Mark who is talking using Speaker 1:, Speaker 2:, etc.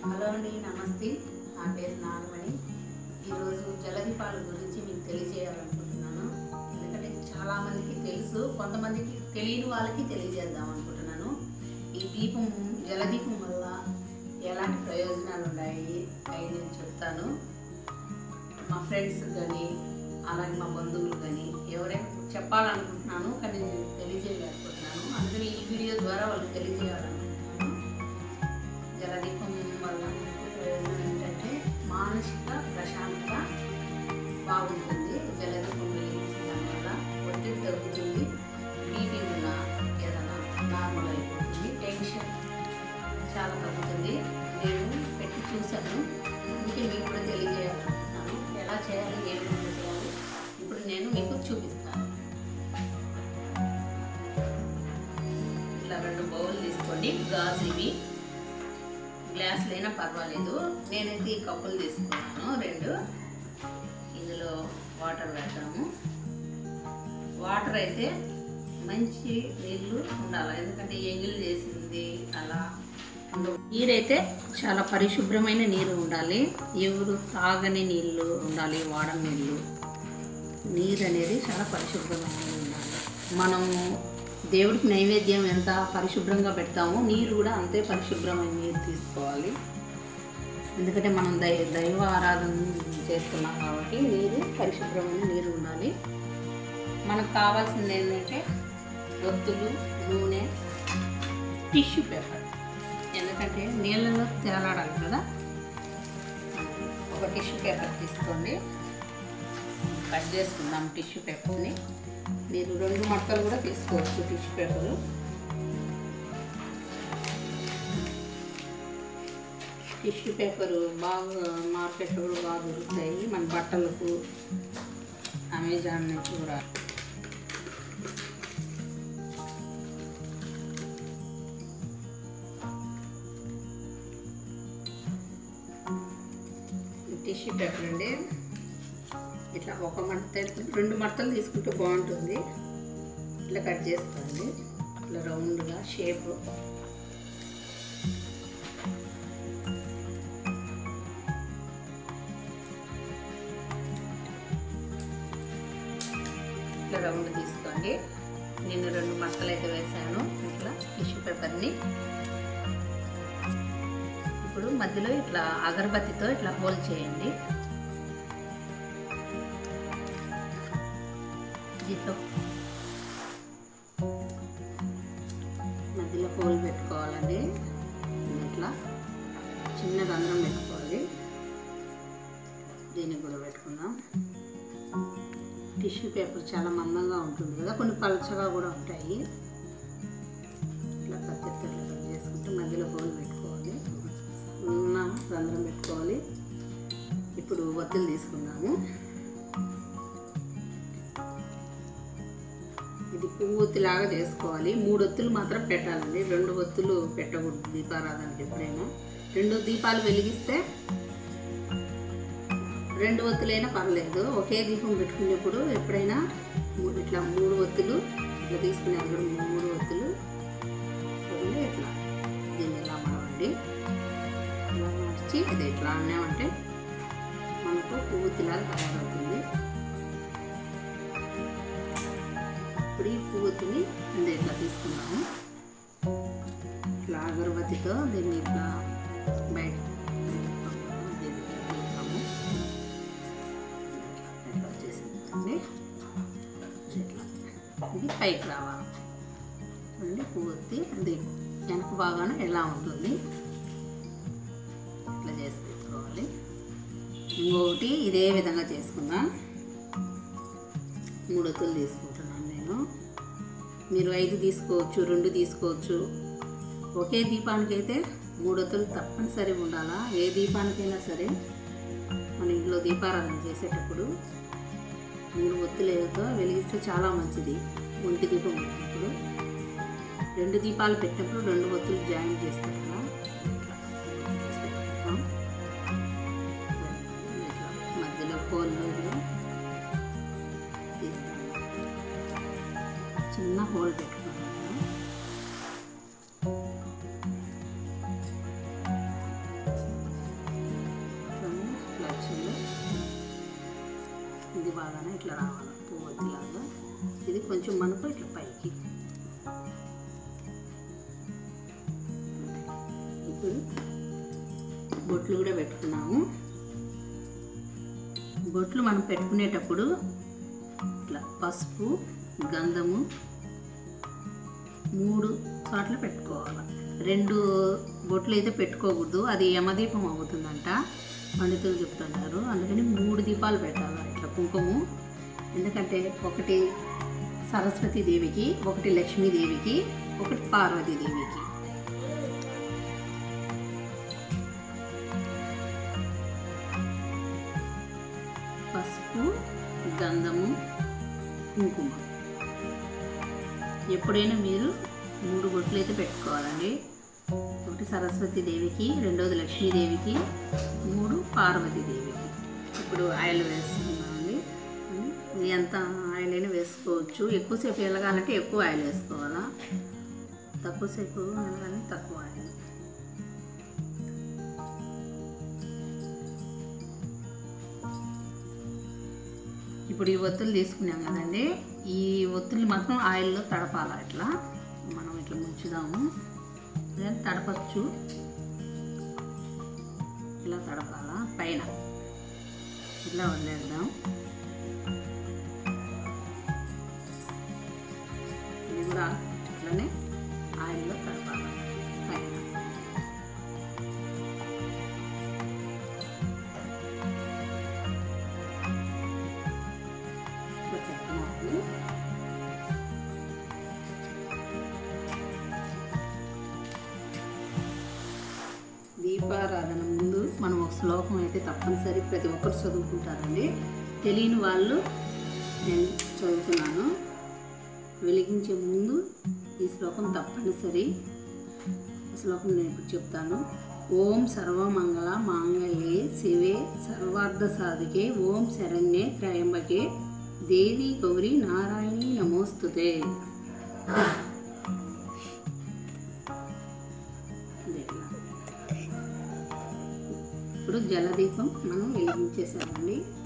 Speaker 1: Hello అండి నమస్తే నా పేరు నాగమణి ఈరోజు జలదీపాల గురించి మీకు తెలియజేయాలనుకుంటున్నాను ఎందుకంటే చాలామందికి తెలుసు కొంతమందికి తెలియని వాళ్ళకి తెలియజేద్దాం అనుకుంటున్నాను ఈ దీపం జలదీపం వల్ల ఎలాంటి ప్రయోజనాలు ఉన్నాయి అవి నేను చెప్తాను మా ఫ్రెండ్స్ కానీ అలాగే మా బంధువులు కానీ ఎవరైనా చెప్పాలనుకుంటున్నాను కానీ నేను తెలియజేయలేకపోతున్నాను అందుకని ఈ వీడియో ద్వారా వాళ్ళకి తెలియజేయాలనుకుంటున్నాను జలదీపం వల్ల మనకు ప్రయోజనం ఏంటంటే మానసిక ప్రశాంతత బాగుంటుంది జలదీపం వెలిగించడం వల్ల ఒత్తిడి తగ్గుతుంది బీపీ ఉన్న ఏదైనా నార్మల్ అయిపోతుంది టెన్షన్ చాలా తగ్గుతుంది నేను పెట్టి చూశాను అందుకే మీకు కూడా తెలియజేయాలనుకుంటున్నాను ఎలా చేయాలి ఏ విధంగా చేయాలి ఇప్పుడు నేను మీకు చూపిస్తాను ఇట్లా రెండు బౌల్ తీసుకోండి గాజు ఇవి గ్లాసులైనా పర్వాలేదు నేనైతే ఈ కప్పులు తీసుకున్నాను రెండు ఇందులో వాటర్ వేద్దాము వాటర్ అయితే మంచి నీళ్ళు ఉండాలి ఎందుకంటే ఎంగిల్ చేసింది అలా ఉండవు. నీరైతే చాలా పరిశుభ్రమైన నీరు ఉండాలి ఎవరు తాగని నీళ్ళు ఉండాలి వాడని నీళ్ళు నీరు అనేది చాలా పరిశుభ్రమైన ఉండాలి మనము దేవుడికి నైవేద్యం ఎంత పరిశుభ్రంగా పెడతామో నీరు కూడా అంతే పరిశుభ్రమైన నీరు తీసుకోవాలి ఎందుకంటే మనం దై దైవ ఆరాధన చేస్తున్నాం కాబట్టి నీరు పరిశుభ్రమైన నీరు ఉండాలి మనకు కావాల్సింది ఏంటంటే ఒత్తులు నూనె టిష్యూ పేపర్ ఎందుకంటే నీళ్ళలో తేలాడాలి కదా ఒక టిష్యూ పేపర్ తీసుకోండి కట్ చేసుకుందాం టిష్యూ పేపర్ని మీరు రెండు మడతలు కూడా తీసుకోవచ్చు టిష్యూ పేపరు టిష్యూ పేపరు బాగా మార్కెట్లో కూడా బాగా దొరుకుతాయి మన బట్టలకు అమెజాన్ నుంచి కూడా టిష్యూ పేపర్ అండి ఇట్లా ఒక మడత రెండు మడతలు తీసుకుంటే బాగుంటుంది ఇట్లా కట్ చేసుకోండి ఇట్లా రౌండ్గా షేప్ ఇట్లా రౌండ్ తీసుకోండి నేను రెండు మడతలు అయితే వేసాను ఇట్లా టిష్యూ పేపర్ని ఇప్పుడు మధ్యలో ఇట్లా అగరబత్తితో ఇట్లా హోల్ చేయండి దీంట్లో మధ్యలో హోల్ పెట్టుకోవాలండి ఇట్లా చిన్న రంధ్రం పెట్టుకోవాలి దీనికి కూడా పెట్టుకుందాం టిష్యూ పేపర్ చాలా మందంగా ఉంటుంది కదా కొన్ని పలచగా కూడా ఉంటాయి ఇట్లా కత్తితో ఇట్లా కట్ చేసుకుంటే మధ్యలో హోల్ పెట్టుకోవాలి ఉన్న రంధ్రం పెట్టుకోవాలి ఇప్పుడు ఒత్తులు తీసుకుందాము ఇది పువ్వొత్తిలాగా చేసుకోవాలి మూడు ఒత్తులు మాత్రం పెట్టాలండి రెండు ఒత్తులు పెట్టకూడదు దీపారాధనకి ఎప్పుడైనా రెండు దీపాలు వెలిగిస్తే రెండు ఒత్తులైనా పర్లేదు ఒకే దీపం పెట్టుకునేప్పుడు ఎప్పుడైనా మూడు ఇట్లా మూడు ఒత్తులు ఇట్లా తీసుకునేప్పుడు మూడు ఒత్తులు వదిలి ఇట్లా దీన్ని ఇలా మడవండి ఇలా మార్చి ఇది ఇట్లా అన్నామంటే మనకు పువ్వుతిలాగా తయారవుతుంది ఇప్పుడు ఈ పువ్వుతిని ఇది ఇట్లా తీసుకున్నాము ఇట్లా అగరబత్తితో దీన్ని ఇట్లా బయట దీన్ని ఇట్లా తీద్దాము. ఇట్లా వచ్చేసిందండి ఇట్లా ఇది పైకి రావాలి చూడండి పువ్వొత్తి అది వెనక భాగాన ఎలా ఉంటుంది ఇట్లా చేసి పెట్టుకోవాలి ఇంకొకటి ఇదే విధంగా చేసుకుందాం మూడు ఒత్తులు తీసుకుంటున్నాను నేను మీరు ఐదు తీసుకోవచ్చు రెండు తీసుకోవచ్చు ఒకే దీపానికి అయితే మూడు ఒత్తులు తప్పనిసరి ఉండాలా ఏ దీపానికైనా సరే మన ఇంట్లో దీపారాధన చేసేటప్పుడు మూడు ఒత్తులతో వెలిగిస్తే చాలా మంచిది ఒంటి దీపం పెట్టినప్పుడు రెండు దీపాలు పెట్టినప్పుడు రెండు ఒత్తులు జాయిన్ చేస్తారు కదా ఇట్లా చేసి పెట్టుకుంటాం. ఇట్లా మధ్యలో హోల్లో తీస్తాం చిన్న హోల్ పెట్టుకున్నాను ఇది బాగానే ఇట్లా రావాలి పువ్వొత్తిలాగా ఇది కొంచెం మనకు ఇట్లా పైకి ఇప్పుడు బొట్లు కూడా పెట్టుకున్నాము బొట్లు మనం పెట్టుకునేటప్పుడు ఇట్లా పసుపు గంధము మూడు చోట్ల పెట్టుకోవాలి రెండు బొట్లు అయితే పెట్టుకోకూడదు అది యమదీపం అవుతుందంట పండితులు చెప్తుంటారు అందుకని మూడు దీపాలు పెట్టాలి ఇట్లా కుంకుమ ఎందుకంటే ఒకటి సరస్వతి దేవికి ఒకటి లక్ష్మీదేవికి ఒకటి పార్వతీదేవికి పసుపు గంధము కుంకుమ ఎప్పుడైనా మీరు మూడు బొట్లు అయితే పెట్టుకోవాలండి ఒకటి సరస్వతి దేవికి రెండోది లక్ష్మీదేవికి మూడు పార్వతీదేవికి ఇప్పుడు ఆయిల్ వేస్తున్నామండి ఇది ఎంత ఆయిల్ అయినా వేసుకోవచ్చు ఎక్కువసేపు వెలగాలంటే ఎక్కువ ఆయిల్ వేసుకోవాలా తక్కువసేపు వెలగాలంటే తక్కువ ఆయిల్ ఇప్పుడు ఈ ఒత్తులు తీసుకున్నాం కదండి ఈ ఒత్తులు మాత్రం ఆయిల్లో తడపాలి ఇట్లా మనం ఇట్లా ముంచుదాము then తడపచ్చు ఇలా తడపాలా పైన ఇలా వదిలేద్దాం ఇది కూడా ఇట్లనే ఆయిల్లో తడపాలి పైన ఇట్లా చెప్తున్నాము దీపారాధన ముందు మనం ఒక శ్లోకం అయితే తప్పనిసరి ప్రతి ఒక్కరు చదువుకుంటారండి తెలియని వాళ్ళు నేను చదువుతున్నాను వెలిగించే ముందు ఈ శ్లోకం తప్పనిసరి ఈ శ్లోకం నేను ఇప్పుడు చెప్తాను ఓం సర్వమంగళ మాంగళ్యే శివే సర్వార్థ సాధికే ఓం శరణ్యే త్రయంబకే దేవి గౌరీ నారాయణి నమోస్తుతే ఇప్పుడు జలదీపం మనం వెలిగించేసామండి